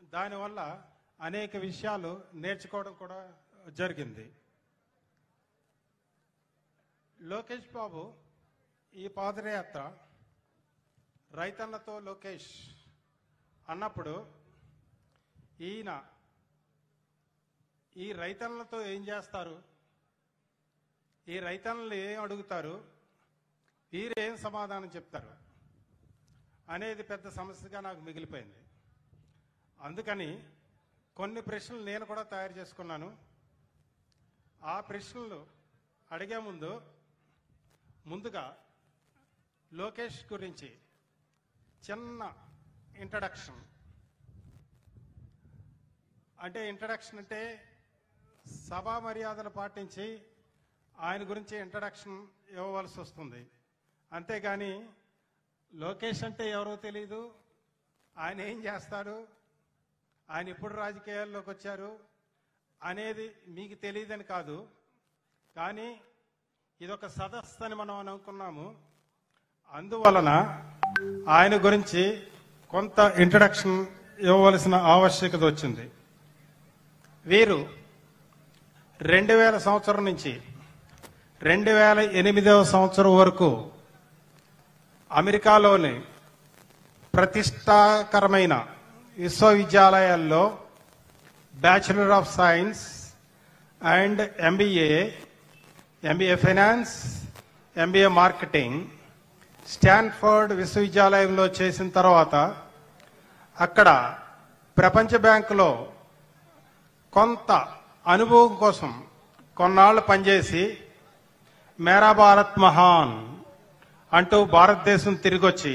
దానివల్ల అనేక విషయాలు నేర్చుకోవడం కూడా జరిగింది లోకేష్ బాబు ఈ పాదయాత్ర రైతన్నతో లోకేష్ అన్నప్పుడు ఈయన ఈ రైతన్నలతో ఏం చేస్తారు ఈ రైతన్నలు ఏం అడుగుతారు వీరేం సమాధానం చెప్తారు అనేది పెద్ద సమస్యగా నాకు మిగిలిపోయింది అందుకని కొన్ని ప్రశ్నలు నేను కూడా తయారు చేసుకున్నాను ఆ ప్రశ్నలు అడిగే ముందు ముందుగా లోకేష్ గురించి చిన్న ఇంట్రడక్షన్ అంటే ఇంట్రడక్షన్ అంటే సభా మర్యాదలు పాటించి ఆయన గురించి ఇంట్రడక్షన్ ఇవ్వవలసి వస్తుంది అంతేగాని లోకేష్ అంటే ఎవరో తెలీదు ఆయన ఏం చేస్తాడు ఆయన ఎప్పుడు రాజకీయాల్లోకి వచ్చారు అనేది మీకు తెలియదని కాదు కానీ ఇదొక సదస్సు అని మనం అనుకున్నాము అందువలన ఆయన గురించి కొంత ఇంట్రడక్షన్ ఇవ్వవలసిన ఆవశ్యకత వచ్చింది వీరు రెండు వేల సంవత్సరం నుంచి రెండు వేల ఎనిమిదవ సంవత్సరం వరకు అమెరికాలోని ప్రతిష్టాకరమైన విశ్వవిద్యాలయాల్లో bachelor of science and MBA MBA finance MBA marketing Stanford విశ్వవిద్యాలయంలో చేసిన తర్వాత అక్కడ ప్రపంచ బ్యాంకులో కొంత అనుభవం కోసం కొన్నాళ్ళు పనిచేసి మేరా భారత్ మహాన్ అంటూ భారతదేశం తిరిగొచ్చి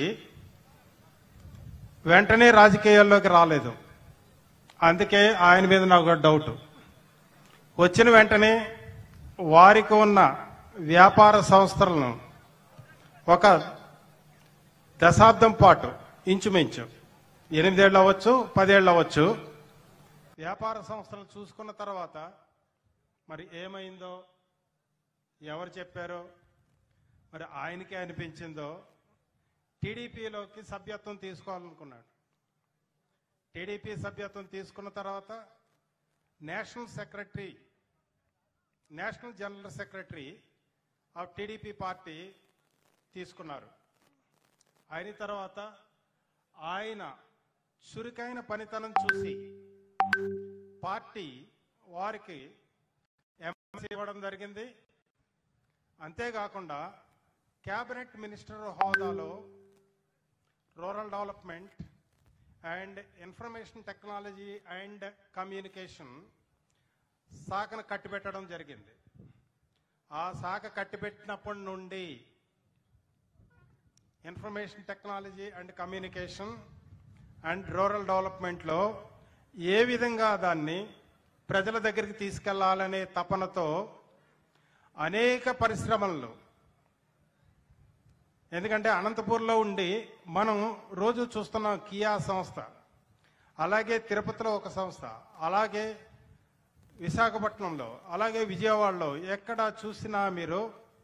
వెంటనే రాజకీయాల్లోకి రాలేదు అందుకే ఆయన మీద నాకు ఒక డౌట్ వచ్చిన వెంటనే వారికి ఉన్న వ్యాపార సంస్థలను ఒక దశాబ్దం పాటు ఇంచుమించు ఎనిమిదేళ్ళు అవ్వచ్చు పదేళ్ళు అవ్వచ్చు వ్యాపార సంస్థలు చూసుకున్న తర్వాత మరి ఏమైందో ఎవరు చెప్పారో మరి ఆయనకే అనిపించిందో టీడీపీలోకి సభ్యత్వం తీసుకోవాలనుకున్నాడు టీడీపీ సభ్యత్వం తీసుకున్న తర్వాత national secretary national general secretary of TDP party తీసుకున్నారు అయిన తర్వాత ఆయన చురుకైన పనితనం చూసి పార్టీ వారికి ఎంఎస్ ఇవ్వడం జరిగింది అంతేకాకుండా క్యాబినెట్ మినిస్టర్ హోదాలో rural development and information technology and communication శాఖను కట్టిపెట్టడం జరిగింది ఆ శాఖ కట్టిపెట్టినప్పటి నుండి information technology and communication and rural డెవలప్మెంట్లో ఏ విధంగా దాన్ని ప్రజల దగ్గరికి తీసుకెళ్లాలనే తపనతో అనేక పరిశ్రమలు ఎందుకంటే అనంతపూర్లో ఉండి మనం రోజు చూస్తున్నాం కియా సంస్థ అలాగే తిరుపతిలో ఒక సంస్థ అలాగే విశాఖపట్నంలో అలాగే విజయవాడలో ఎక్కడ చూసినా మీరు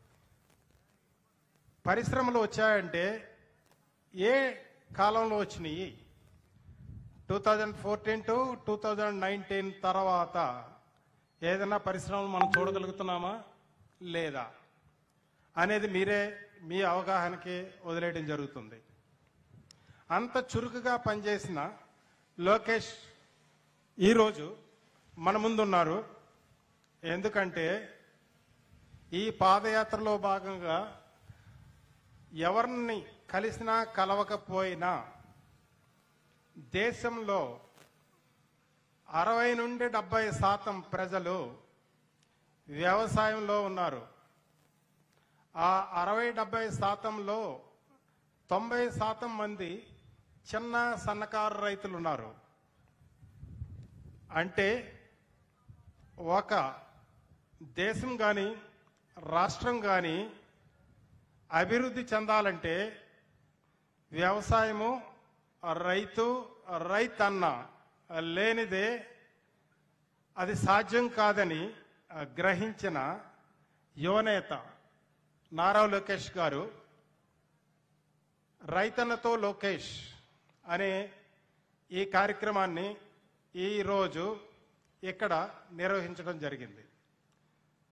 పరిశ్రమలు వచ్చాయంటే ఏ కాలంలో వచ్చినాయి two thousand fourteen to two thousand nineteen తర్వాత ఏదైనా పరిశ్రమలు మనం చూడగలుగుతున్నామా లేదా అనేది మీరే మీ అవగాహనకి వదిలేయడం జరుగుతుంది అంత చురుకుగా పనిచేసిన లోకేష్ ఈరోజు మన ముందున్నారు ఎందుకంటే ఈ పాదయాత్రలో భాగంగా ఎవరిని కలిసినా కలవకపోయినా దేశంలో అరవై నుండి డెబ్బై శాతం ప్రజలు వ్యవసాయంలో ఉన్నారు ఆ అరవై డెబ్బై శాతంలో తొంభై శాతం మంది చిన్న సన్నకారు రైతులు ఉన్నారు అంటే ఒక దేశం కానీ రాష్ట్రం కానీ అభివృద్ధి చెందాలంటే వ్యవసాయము రైతు రైతన్న లేనిదే అది సాధ్యం కాదని గ్రహించిన యువనేత నారా లోకేష్ గారు రైతన్నతో లోకేష్ అనే ఈ కార్యక్రమాన్ని ఈ రోజు ఇక్కడ నిర్వహించడం జరిగింది